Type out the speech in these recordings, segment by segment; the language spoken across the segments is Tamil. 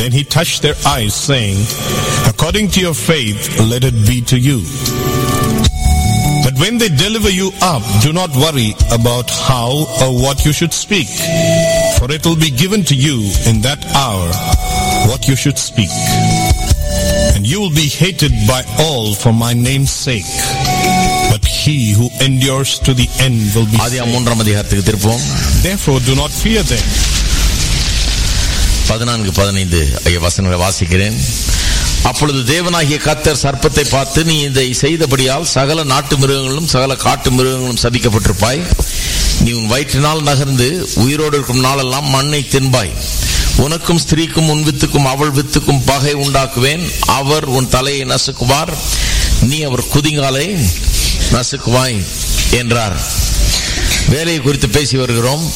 Then he touched their eyes, saying, According to your faith, let it be to you. But when they deliver you up, do not worry about how or what you should speak, for it will be given to you in that hour what you should speak. And you will be hated by all for my name's sake. But he who endures to the end will be Adhia saved. மூன்றாம் அதிகாரத்துக்கு திருப்போம் Therefore do not fear them. பதினான்கு பதினைந்து ஐய வசனங்களை வாசிக்கிறேன் அப்பொழுது தேவனாகிய கத்தர் சர்ப்பத்தை பார்த்து நீ இதை செய்தபடியால் சகல நாட்டு மிருகங்களும் சகல காட்டு மிருகங்களும் சபிக்கப்பட்டிருப்பாய் நீ உன் வயிற்றினால் நகர்ந்து உயிரோடு இருக்கும் நாளெல்லாம் மண்ணை தின்பாய் உனக்கும் ஸ்திரீக்கும் உன் வித்துக்கும் அவள் வித்துக்கும் பகை உண்டாக்குவேன் அவர் உன் தலையை நசுக்குவார் நீ அவர் குதிங்காலை நசுக்குவாய் என்றார் வேலையை குறித்து பேசி வருகிறோம்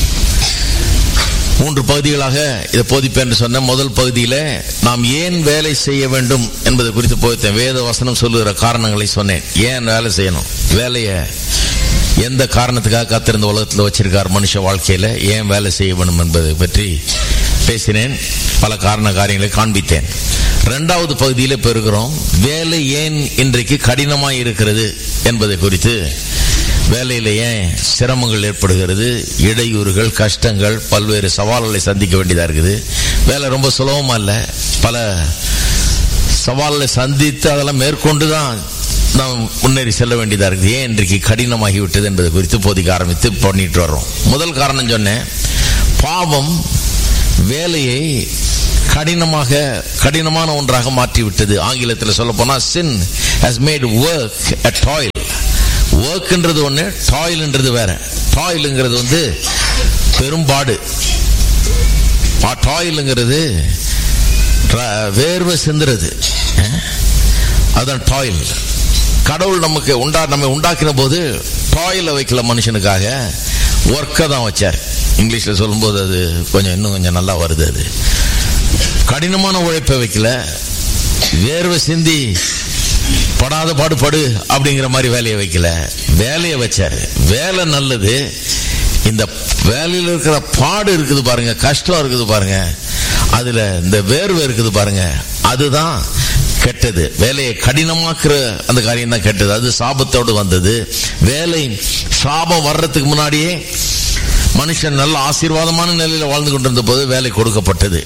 மூன்று பகுதிகளாக இதை போதிப்பேன் என்று சொன்ன முதல் பகுதியில நாம் ஏன் வேலை செய்ய வேண்டும் என்பது குறித்து போதித்தேன் வேத வசனம் சொல்லுகிற காரணங்களை சொன்னேன் ஏன் வேலை செய்யணும் வேலையை எந்த காரணத்துக்காக காத்திருந்த உலகத்தில் வச்சிருக்கார் மனுஷ வாழ்க்கையில ஏன் வேலை செய்ய வேண்டும் என்பதை பற்றி பேசினேன் பல காரண காரியங்களை காண்பித்தேன் இரண்டாவது பகுதியில பெறுகிறோம் வேலை ஏன் இன்றைக்கு கடினமாய் இருக்கிறது என்பதை குறித்து வேலையில ஏன் சிரமங்கள் ஏற்படுகிறது இடையூறுகள் கஷ்டங்கள் பல்வேறு சவால்களை சந்திக்க வேண்டியதா இருக்குது வேலை ரொம்ப சுலபமா இல்ல பல சவால்களை சந்தித்து அதெல்லாம் மேற்கொண்டு தான் நாம் முன்னேறி செல்ல வேண்டியதா இருக்குது ஏன் இன்றைக்கு கடினமாகி விட்டது என்பது குறித்து போதிக்க ஆரம்பித்து பண்ணிட்டு வர்றோம் முதல் காரணம் சொன்னேன் பாவம் வேலையை கடினமாக கடினமான ஒன்றாக மாற்றி விட்டது ஆங்கிலத்தில் சொல்ல போனா சின் has made work a toil ஒர்க்ன்றது ஒன்று டாயில்ன்றது வேற டாயிலுங்கிறது வந்து பெரும்பாடு டாயிலுங்கிறது வேர்வை சிந்துறது அஹ்? அதான் டாயில் கடவுள் நமக்கு உண்டா நம்ம உண்டாக்கின போது டாயில வைக்கல மனுஷனுக்காக ஒர்க்கை தான் வச்சார் இங்கிலீஷ்ல சொல்லும்போது அது கொஞ்சம் இன்னும் கொஞ்சம் நல்லா வருது அது கடினமான உழைப்பை வைக்கல வேர்வை சிந்தி படாத பாடுபடு அப்படிங்கிற மாதிரி வேலையை வைக்கல வேலையை வச்சாரு வேலை நல்லது இந்த வேலையில் இருக்கிற பாடு இருக்குது பாருங்க கஷ்டம் இருக்குது பாருங்க அதுல இந்த வேர்வை இருக்குது பாருங்க அதுதான் கெட்டது வேலையை கடினமாக்குற அந்த காரியம் தான் கெட்டது அது சாபத்தோடு வந்தது வேலை சாபம் வர்றதுக்கு முன்னாடியே மனுஷன் நல்ல ஆசீர்வாதமான நிலையில வாழ்ந்து கொண்டிருந்த போது வேலை கொடுக்கப்பட்டது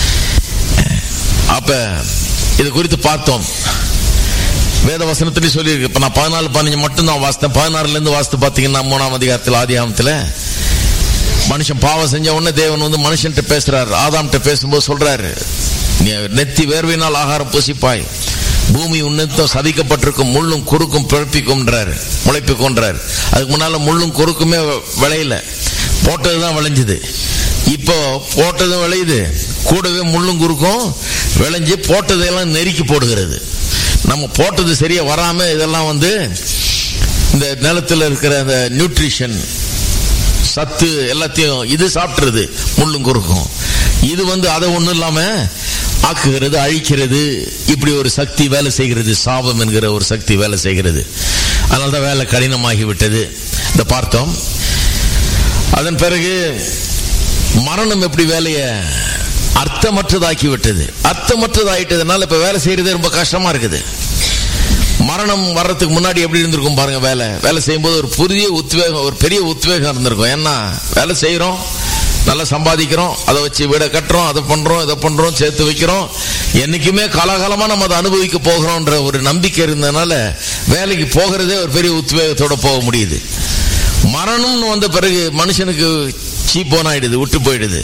அப்ப இது குறித்து பார்த்தோம் வேத வசனத்திலே சொல்லியிருக்கு இப்ப நான் பதினாலு பதினஞ்சு மட்டும் தான் வாசித்தேன் பதினாறுல இருந்து வாசித்து பாத்தீங்கன்னா மூணாம் அதிகாரத்தில் ஆதி ஆகமத்தில் மனுஷன் பாவம் செஞ்ச உடனே தேவன் வந்து மனுஷன்ட்ட பேசுறாரு ஆதாம்கிட்ட பேசும்போது சொல்றாரு நீ நெத்தி வேர்வையினால் ஆகாரம் புசிப்பாய் பூமி உன்னத்தம் சதிக்கப்பட்டிருக்கும் முள்ளும் குறுக்கும் பிறப்பிக்கும்ன்றார் முளைப்பிக்கும்ன்றார் அதுக்கு முன்னால முள்ளும் குறுக்குமே விளையல போட்டதுதான் விளைஞ்சுது இப்போ போட்டதும் விளையுது கூடவே முள்ளும் குறுக்கும் விளைஞ்சு போட்டதையெல்லாம் நெருக்கி போடுகிறது நம்ம போட்டது சரியா வராம இதெல்லாம் வந்து இந்த நிலத்துல இருக்கிற அந்த நியூட்ரிஷன் சத்து எல்லாத்தையும் இது சாப்பிட்டுறது முள்ளும் குறுக்கும் இது வந்து அதை ஒண்ணும் இல்லாம ஆக்குகிறது அழிக்கிறது இப்படி ஒரு சக்தி வேலை செய்கிறது சாபம் என்கிற ஒரு சக்தி வேலை செய்கிறது அதனால்தான் வேலை கடினமாகி விட்டது இதை பார்த்தோம் அதன் பிறகு மரணம் எப்படி வேலையை அர்த்தமற்றதாக்கி விட்டது அர்த்தமற்றதாயிட்டதுனால இப்ப வேலை செய்யறது ரொம்ப கஷ்டமா இருக்குது மரணம் வர்றதுக்கு முன்னாடி எப்படி இருந்திருக்கும் பாருங்க வேலை வேலை செய்யும்போது ஒரு புதிய உத்வேகம் ஒரு பெரிய உத்வேகம் இருந்திருக்கும் ஏன்னா வேலை செய்யறோம் நல்லா சம்பாதிக்கிறோம் அதை வச்சு வீடை கட்டுறோம் அதை பண்றோம் இதை பண்றோம் சேர்த்து வைக்கிறோம் என்னைக்குமே காலாகாலமா நம்ம அதை அனுபவிக்க போகிறோம்ன்ற ஒரு நம்பிக்கை இருந்ததுனால வேலைக்கு போகிறதே ஒரு பெரிய உத்வேகத்தோட போக முடியுது மரணம்னு வந்த பிறகு மனுஷனுக்கு சீப்போன் ஆயிடுது விட்டு போயிடுது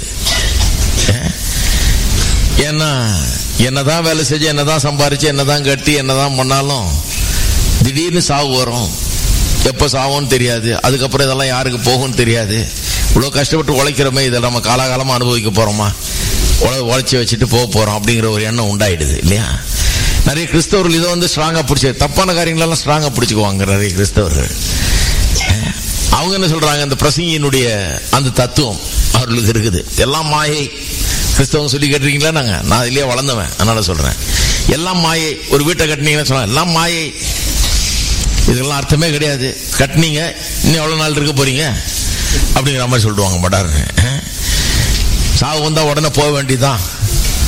ஏன்னா என்னதான் வேலை செஞ்சு என்னதான் சம்பாரிச்சு என்னதான் கட்டி என்னதான் பண்ணாலும் திடீர்னு சாவு வரும் எப்ப சாவும்னு தெரியாது அதுக்கப்புறம் இதெல்லாம் யாருக்கு போகும்னு தெரியாது இவ்வளவு கஷ்டப்பட்டு உழைக்கிறோமே இதை நம்ம காலாகாலமா அனுபவிக்க போறோமா உழ- உழைச்சி வச்சுட்டு போக போறோம் அப்படிங்கிற ஒரு எண்ணம் உண்டாயிடுது இல்லையா நிறைய கிறிஸ்தவர்கள் இதை வந்து ஸ்ட்ராங்கா பிடிச்சி தப்பான காரியங்களெல்லாம் ஸ்ட்ராங்கா பிடிச்சுக்குவாங்க நிறைய கிறிஸ்தவர்கள் அவங்க என்ன சொல்றாங்க அந்த பிரசங்கியினுடைய அந்த தத்துவம் அவர்களுக்கு இருக்குது எல்லாம் மாயை கிறிஸ்தவங்க சொல்லி கேட்டிருக்கீங்களா நாங்க நான் இதுலயே வளர்ந்தவன் அதனால சொல்றேன் எல்லாம் மாயை ஒரு வீட்டை கட்டினீங்கன்னு சொன்னா எல்லாம் மாயை இதெல்லாம் அர்த்தமே கிடையாது கட்டினீங்க இன்னும் எவ்வளவு நாள் இருக்க போறீங்க அப்படிங்கிற மாதிரி சொல்லுவாங்க மடாருன்னு சாவு வந்தா உடனே போக வேண்டியதுதான்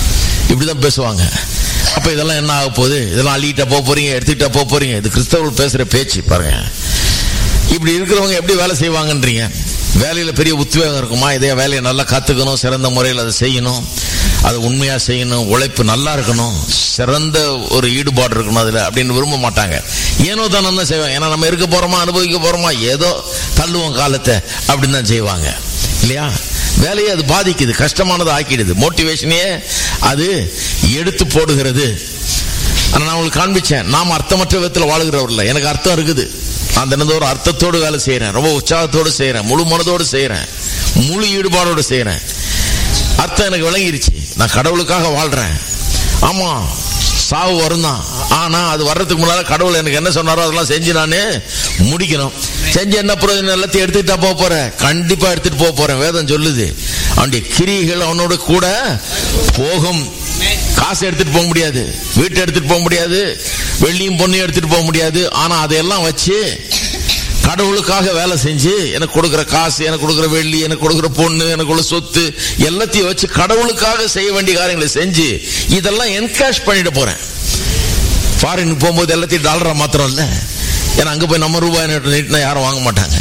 இப்படிதான் பேசுவாங்க அப்ப இதெல்லாம் என்ன ஆக போகுது இதெல்லாம் அள்ளிட்டா போக போறீங்க எடுத்துக்கிட்டா போக போறீங்க இது கிறிஸ்தவர்கள் பேசுற பேச்சு பாருங்க இப்படி இருக்கிறவங்க எப்படி வேலை செய்வாங்கன்றீங்க வேலையில பெரிய உத்வேகம் இருக்குமா இதே வேலையை நல்லா கத்துக்கணும் சிறந்த முறையில் அதை செய்யணும் அதை உண்மையா செய்யணும் உழைப்பு நல்லா இருக்கணும் சிறந்த ஒரு ஈடுபாடு இருக்கணும் அதுல அப்படின்னு விரும்ப மாட்டாங்க ஏனோ தானே தான் செய்வாங்க ஏன்னா நம்ம இருக்க போறோமா அனுபவிக்க போறோமா ஏதோ தள்ளுவோம் காலத்தை அப்படின்னு தான் செய்வாங்க இல்லையா வேலையை அது பாதிக்குது கஷ்டமானது ஆக்கிடுது மோட்டிவேஷனையே அது எடுத்து போடுகிறது ஆனா நான் உங்களுக்கு காண்பிச்சேன் நாம் அர்த்தமற்ற விதத்தில் வாழுகிறவர்கள் எனக்கு அர்த்தம் இருக்குது நான் தினந்தோறும் அர்த்தத்தோடு வேலை செய்யறேன் ரொம்ப உற்சாகத்தோடு செய்யறேன் முழு மனதோடு செய்யறேன் முழு ஈடுபாடோடு செய்யறேன் அர்த்தம் எனக்கு விளங்கிருச்சு நான் கடவுளுக்காக வாழ்றேன் ஆமா சாவு வரும் தான் ஆனா அது வர்றதுக்கு முன்னால கடவுள் எனக்கு என்ன சொன்னாரோ அதெல்லாம் செஞ்சு நான் முடிக்கணும் செஞ்சு என்ன பிரயோஜனம் எல்லாத்தையும் எடுத்துக்கிட்டா போக போறேன் கண்டிப்பா எடுத்துட்டு போக போறேன் வேதம் சொல்லுது அவனுடைய கிரிகள் அவனோட கூட போகும் காசு எடுத்துட்டு போக முடியாது வீட்டை எடுத்துட்டு போக முடியாது வெள்ளியும் பொண்ணையும் எடுத்துட்டு போக முடியாது ஆனா அதையெல்லாம் வச்சு கடவுளுக்காக வேலை செஞ்சு எனக்கு கொடுக்குற காசு எனக்கு கொடுக்குற வெள்ளி எனக்கு கொடுக்குற பொண்ணு எனக்கு உள்ள சொத்து எல்லாத்தையும் வச்சு கடவுளுக்காக செய்ய வேண்டிய காரியங்களை செஞ்சு இதெல்லாம் என்கேஷ் பண்ணிட்டு போறேன் ஃபாரினுக்கு போகும்போது எல்லாத்தையும் டாலரா மாத்திரம் இல்ல ஏன்னா அங்க போய் நம்ம ரூபாய் நோட்டு நீட்டினா யாரும் வாங்க மாட்டாங்க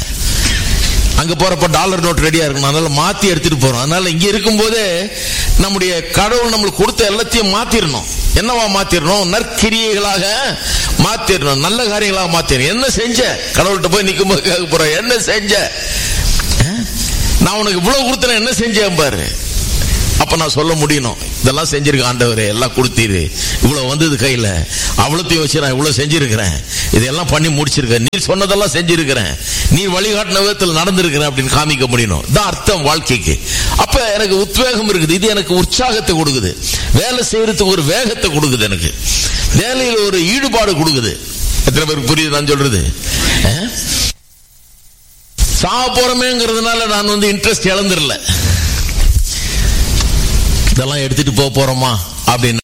அங்க போறப்ப டாலர் நோட் ரெடியா இருக்கணும் அதனால மாத்தி எடுத்துட்டு போறோம் அதனால இங்க இருக்கும்போதே நம்முடைய கடவுள் நம்மளுக்கு கொடுத்த எல்லாத்தையும் மாத்திரணும் என்னவா மாத்திரணும் நற்கிரியைகளாக மாத்திரணும் நல்ல காரியங்களாக மாத்திரணும் என்ன செஞ்ச கடவுள்கிட்ட போய் நிக்கும் போது கேட்க போறோம் என்ன செஞ்ச அஹ்? நான் உனக்கு இவ்வளவு கொடுத்தேன் என்ன செஞ்சேன் பாரு அப்ப நான் சொல்ல முடியணும் இதெல்லாம் செஞ்சிருக்க ஆண்டவரே எல்லாம் கொடுத்தீரு இவ்வளவு வந்தது கையில அவ்வளோத்தையும் வச்சு நான் இவ்வளவு செஞ்சிருக்கிறேன் இதெல்லாம் பண்ணி முடிச்சிருக்கேன் நீ சொன்னதெல்லாம் செஞ்சிருக்கிறேன் நீ வழிகாட்டின விதத்தில் நடந்திருக்கிறேன் அப்படின்னு காமிக்க முடியணும் தான் அர்த்தம் வாழ்க்கைக்கு அப்ப எனக்கு உத்வேகம் இருக்குது இது எனக்கு உற்சாகத்தை கொடுக்குது வேலை செய்யறதுக்கு ஒரு வேகத்தை கொடுக்குது எனக்கு வேலையில் ஒரு ஈடுபாடு கொடுக்குது எத்தனை பேருக்கு புரியுது நான் சொல்றது அஹ்? சாக போறமேங்கிறதுனால நான் வந்து இன்ட்ரெஸ்ட் இழந்துடல இதெல்லாம் எடுத்துட்டு போக போறோமா அப்படின்னா